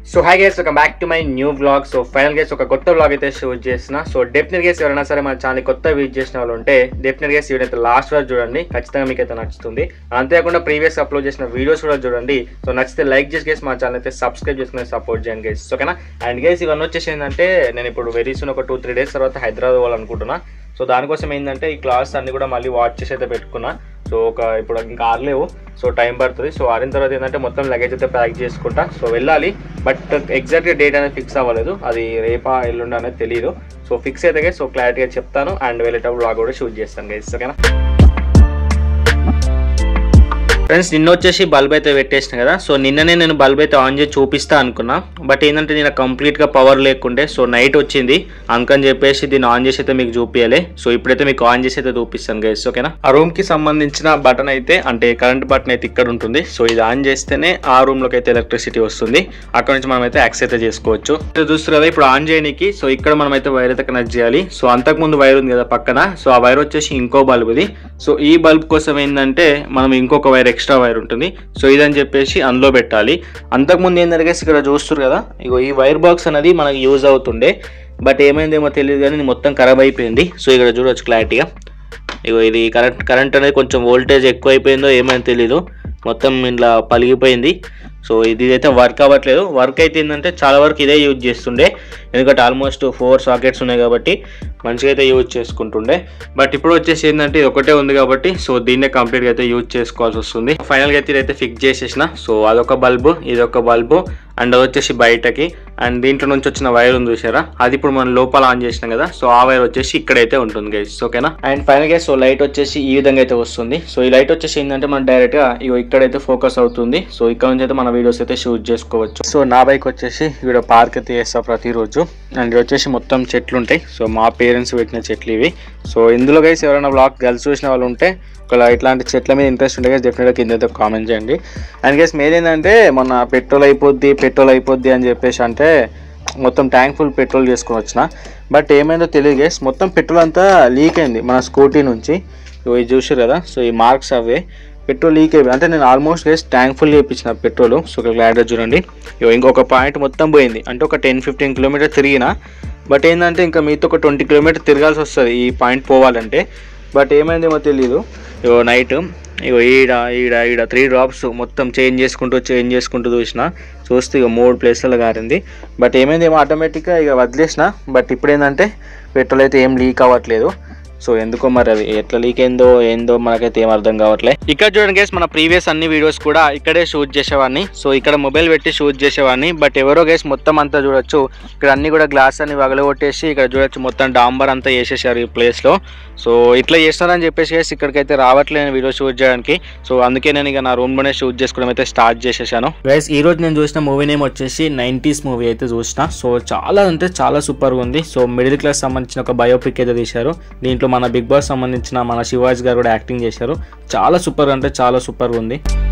so hi guys ఒక back to my new vlog so final guys ఒక కొత్త vlog అయితే షూట్ చేసిన సో డెఫినెట్ గేస్ ఎవరైనా సరే మన ఛానల్ కొత్త విజిట్ చేసిన వాళ్ళు ఉంటే డెఫినెట్ గేస్ వీడైతే లాస్ట్ వరకు చూడండి ఖచ్చితంగా మీకు అయితే నచ్చుతుంది అంతేకాకుండా ప్రీవియస్ అప్లోడ్ చేసిన వీడియోస్ కూడా చూడండి సో నచ్చితే లైక్ చేసి గేస్ మా ఛానల్ అయితే సబ్స్క్రైబ్ చేసుకుని సపోర్ట్ చేయండి గేస్ ఓకేనా అండ్ గేస్ ఇవన్నీ వచ్చేసి ఏంటంటే నేను ఇప్పుడు వెరీ సూన్ ఒక టూ త్రీ డేస్ తర్వాత హైదరాబాద్ పోవాలనుకుంటున్నా సో దానికోసం ఏంటంటే ఈ క్లాస్ అన్ని కూడా మళ్ళీ వాచ్ చేసి అయితే పెట్టుకున్నా సో ఒక ఇప్పుడు ఇంకా ఆరలేవు సో టైం పడుతుంది సో ఆరిన తర్వాత ఏంటంటే మొత్తం లగేజ్ అయితే ప్యాక్ చేసుకుంటా సో వెళ్ళాలి బట్ ఎగ్జాక్ట్గా డేట్ అనేది ఫిక్స్ అవ్వలేదు అది రేపా ఎల్లుండి అనేది తెలియదు సో ఫిక్స్ అయితే సో క్లారిటీగా చెప్తాను అండ్ వెళ్ళేటప్పుడు బ్లాగ్ కూడా షూట్ చేస్తాను గైస్ ఓకేనా ఫ్రెండ్స్ నిన్న వచ్చేసి బల్బ్ అయితే పెట్టేసిన కదా సో నిన్ననే నేను బల్బ్ అయితే ఆన్ చేసి చూపిస్తా అనుకున్నా బట్ ఏంటంటే నేను కంప్లీట్గా పవర్ లేకుండే సో నైట్ వచ్చింది అందుకని చెప్పేసి దీన్ని ఆన్ చేసి అయితే మీకు చూపించాలి సో ఇప్పుడైతే మీకు ఆన్ చేసి అయితే చూపిస్తాను గైస్ ఓకేనా ఆ రూమ్ కి సంబంధించిన బటన్ అయితే అంటే కరెంట్ బటన్ అయితే ఇక్కడ ఉంటుంది సో ఇది ఆన్ చేస్తేనే ఆ రూమ్ లోకి అయితే ఎలక్ట్రిసిటీ వస్తుంది అక్కడ నుంచి మనం అయితే యాక్సెస్ అయితే చేసుకోవచ్చు ఇది చూస్తారు కదా ఇప్పుడు ఆన్ చేయడానికి సో ఇక్కడ మనం అయితే వైర్ అయితే కనెక్ట్ చేయాలి సో అంతకు ముందు వైర్ ఉంది కదా పక్కన సో ఆ వైర్ వచ్చేసి ఇంకో బల్బ్ ఇది సో ఈ బల్బ్ కోసం ఏంటంటే మనం ఇంకొక వైర్ ఎక్స్ట్రా వైర్ ఉంటుంది సో ఇదని చెప్పేసి అందులో పెట్టాలి అంతకుముందు ఏంటంటే guys ఇక్కడ చూస్తారు కదా ఇగో ఈ వైర్ బాక్స్ అనేది మనకి యూజ్ అవుతుండే బట్ ఏమైందేమో తెలియదు కానీ ఇది మొత్తం ఖరాబ్ అయిపోయింది సో ఇక్కడ చూడొచ్చు క్లారిటీగా ఇగో ఇది కరెంట్ కరెంట్ అనేది కొంచెం వోల్టేజ్ ఎక్కువ అయిపోయిందో ఏమైనా తెలీదు మొత్తం ఇట్లా పలిగిపోయింది సో ఇది అయితే వర్క్ అవ్వట్లేదు వర్క్ అయితే ఏంటంటే చాలా వరకు ఇదే యూజ్ చేస్తుండే ఎందుకంటే ఆల్మోస్ట్ ఫోర్ సాకెట్స్ ఉన్నాయి కాబట్టి మంచిగా అయితే యూజ్ చేసుకుంటుండే బట్ ఇప్పుడు వచ్చేసి ఏంటంటే ఇది ఒకటే ఉంది కాబట్టి సో దీన్నే కంప్లీట్గా అయితే యూజ్ చేసుకోవాల్సి వస్తుంది ఫైనల్గా అయితే ఇదైతే ఫిక్స్ చేసేసిన సో అదొక బల్బు ఇదొక బల్బు అండ్ అది వచ్చేసి బయటకి అండ్ దీంట్లో నుంచి వచ్చిన వైర్ ఉంది చూసారా అది ఇప్పుడు మనం లోపల ఆన్ చేసినాం కదా సో ఆ వైర్ వచ్చేసి ఇక్కడైతే ఉంటుంది గైస్ ఓకేనా అండ్ ఫైనల్ గా సో లైట్ వచ్చేసి ఈ విధంగా అయితే వస్తుంది సో ఈ లైట్ వచ్చేసి ఏంటంటే మనం డైరెక్ట్ గా ఇగో ఇక్కడైతే ఫోకస్ అవుతుంది సో ఇక్కడ నుంచి అయితే మన వీడియోస్ అయితే షూట్ చేసుకోవచ్చు సో నా బైక్ వచ్చేసి ఇక్కడ పార్క్ అయితే చేస్తా ప్రతిరోజు అండ్ ఇది వచ్చేసి మొత్తం చెట్లు ఉంటాయి సో మా పేరెంట్స్ పెట్టిన చెట్లు ఇవి సో ఇందులో గైస్ ఎవరైనా బ్లాగ్ గర్ల్స్ చూసిన వాళ్ళు ఉంటే ఒకవేళ ఇట్లాంటి చెట్ల మీద ఇంట్రెస్ట్ ఉంటే గైస్ డెఫినెట్గా కింద అయితే కామెంట్ చేయండి అండ్ గైస్ మెయిన్ ఏంటంటే మొన్న పెట్రోల్ అయిపోద్ది పెట్రోల్ అయిపోద్ది అని చెప్పేసి అంటే మొత్తం ట్యాంక్ ఫుల్ పెట్రోల్ చేసుకొని వచ్చిన బట్ ఏమైందో తెలియదు గైస్ మొత్తం పెట్రోల్ అంతా లీక్ అయింది మన స్కూటీ నుంచి ఇగో ఇది చూసారు కదా సో ఈ మార్క్స్ అవే పెట్రోల్ లీక్ అయిపోయింది అంటే నేను ఆల్మోస్ట్ గైస్ ట్యాంక్ ఫుల్ చేయించిన పెట్రోల్ సో ఒక గ్లాడర్ చూడండి ఇగో ఇంకొక పాయింట్ మొత్తం పోయింది అంటే ఒక టెన్ ఫిఫ్టీన్ కిలోమీటర్ తిరిగిన బట్ ఏంటంటే ఇంకా మీతో ఒక ట్వంటీ కిలోమీటర్ తిరగాల్సి వస్తుంది ఈ పాయింట్ పోవాలంటే బట్ ఏమైందేమో తెలియదు ఇగో నైట్ ఇగో ఈడ ఈడ ఈడ త్రీ డ్రాప్స్ మొత్తం చేంజ్ చేసుకుంటూ చేంజ్ చేసుకుంటూ చూసిన చూస్తే ఇక మూడు ప్లేస్లలో గారింది బట్ ఏమైందేమో ఆటోమేటిక్గా ఇక వదిలేసిన బట్ ఇప్పుడు ఏంటంటే పెట్రోల్ అయితే ఏం లీక్ అవ్వట్లేదు సో ఎందుకో మరి అది ఎట్లా లీక్ అయిందో ఏందో మనకైతే ఏం అర్థం కావట్లే ఇక్కడ చూడండి గేస్ మన ప్రీవియస్ అన్ని వీడియోస్ కూడా ఇక్కడే షూట్ చేసేవాడిని సో ఇక్కడ మొబైల్ పెట్టి షూట్ చేసేవాడిని బట్ ఎవరో గేస్ మొత్తం అంతా చూడొచ్చు ఇక్కడ అన్ని కూడా గ్లాస్ అన్ని వగలగొట్టేసి ఇక్కడ చూడొచ్చు మొత్తం డాంబర్ అంతా వేసేసారు ఈ ప్లేస్ లో సో ఇట్లా చేస్తారని చెప్పేసి గేస్ ఇక్కడికైతే రావట్లేదు వీడియో షూట్ చేయడానికి సో అందుకే నేను ఇక నా రూమ్ లోనే షూట్ చేసుకోవడం అయితే స్టార్ట్ చేసేసాను గైస్ ఈ రోజు నేను చూసిన మూవీ నేమ్ వచ్చేసి నైన్టీస్ మూవీ అయితే చూసిన సో చాలా అంటే చాలా సూపర్ గా ఉంది సో మిడిల్ క్లాస్ సంబంధించిన ఒక బయోపిక్ అయితే తీశారు దీంట్లో మన బిగ్ బాస్ సంబంధించిన మన శివాజీ గారు కూడా యాక్టింగ్ చేశారు చాలా సూపర్ అంటే చాలా సూపర్ ఉంది